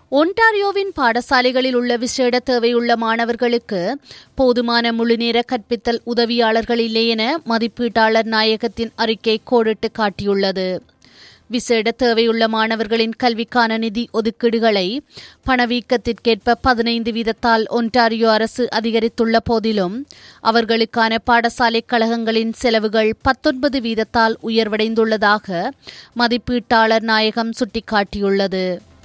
ஒன்டாரியோவின் பாடசாலைகளில் உள்ள விசேட தேவையுள்ள மாணவர்களுக்கு போதுமான முழுநேர கற்பித்தல் உதவியாளர்கள் இல்லை என மதிப்பீட்டாளர் நாயகத்தின் அறிக்கை கோடிட்டு காட்டியுள்ளது விசேட தேவையுள்ள மாணவர்களின் கல்விக்கான நிதி ஒதுக்கீடுகளை பணவீக்கத்திற்கேற்ப பதினைந்து வீதத்தால் ஒன்டாரியோ அரசு அதிகரித்துள்ள போதிலும் அவர்களுக்கான பாடசாலை கழகங்களின் செலவுகள் பத்தொன்பது வீதத்தால் உயர்வடைந்துள்ளதாக மதிப்பீட்டாளர் நாயகம் சுட்டிக்காட்டியுள்ளது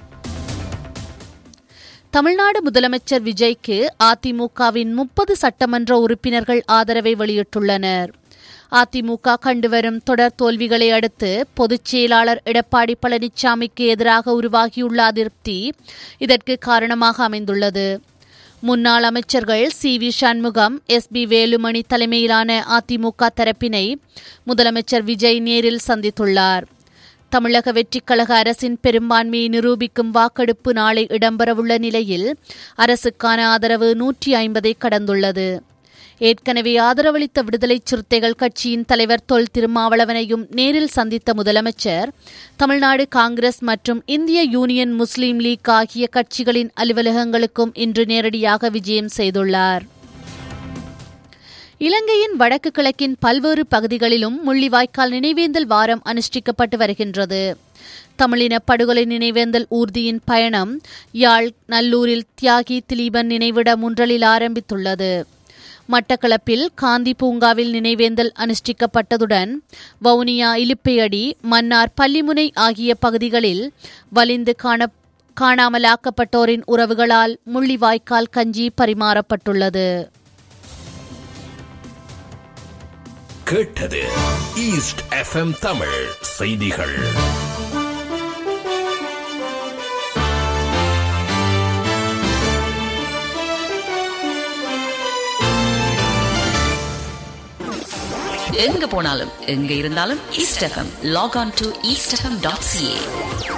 தமிழ்நாடு முதலமைச்சர் விஜய்க்கு அதிமுகவின் முப்பது சட்டமன்ற உறுப்பினர்கள் ஆதரவை வெளியிட்டுள்ளனர் அதிமுக கண்டுவரும் தொடர் தோல்விகளை அடுத்து பொதுச் செயலாளர் எடப்பாடி பழனிசாமிக்கு எதிராக உருவாகியுள்ள அதிருப்தி இதற்கு காரணமாக அமைந்துள்ளது முன்னாள் அமைச்சர்கள் C V Shanmugam S P Velumani தலைமையிலான அதிமுக தரப்பினை முதலமைச்சர் விஜய் நேரில் சந்தித்துள்ளார் தமிழக வெற்றிக் கழக அரசின் பெரும்பான்மையை நிரூபிக்கும் வாக்கெடுப்பு நாளை இடம்பெறவுள்ள நிலையில் அரசுக்கான ஆதரவு நூற்றி ஐம்பதை கடந்துள்ளது ஏற்கனவே ஆதரவளித்த விடுதலை சிறுத்தைகள் கட்சியின் தலைவர் தொல் திருமாவளவனையும் நேரில் சந்தித்த முதலமைச்சர் தமிழ்நாடு காங்கிரஸ் மற்றும் இந்திய யூனியன் முஸ்லீம் லீக் ஆகிய கட்சிகளின் அலுவலகங்களுக்கும் இன்று நேரடியாக விஜயம் செய்துள்ளார் இலங்கையின் வடக்கு கிழக்கின் பல்வேறு பகுதிகளிலும் முள்ளிவாய்க்கால் நினைவேந்தல் வாரம் அனுஷ்டிக்கப்பட்டு வருகின்றது தமிழின படுகொலை நினைவேந்தல் ஊர்தியின் பயணம் யாழ் நல்லூரில் தியாகி திலீபன் நினைவிட முன்றலில் ஆரம்பித்துள்ளது மட்டக்களப்பில் காந்தி பூங்காவில் நினைவேந்தல் அனுஷ்டிக்கப்பட்டதுடன் வவுனியா இலுப்பையடி மன்னார் பள்ளிமுனை ஆகிய பகுதிகளில் வலிந்து காண காணாமலாக்கப்பட்டோரின் உறவுகளால் முள்ளிவாய்க்கால் கஞ்சி பரிமாறப்பட்டுள்ளது கேட்டது ஈஸ்ட் எஃப்எம் தமிழ் செய்திகள் எங்க போனாலும் எங்க இருந்தாலும் East FM log on to East FM dot CA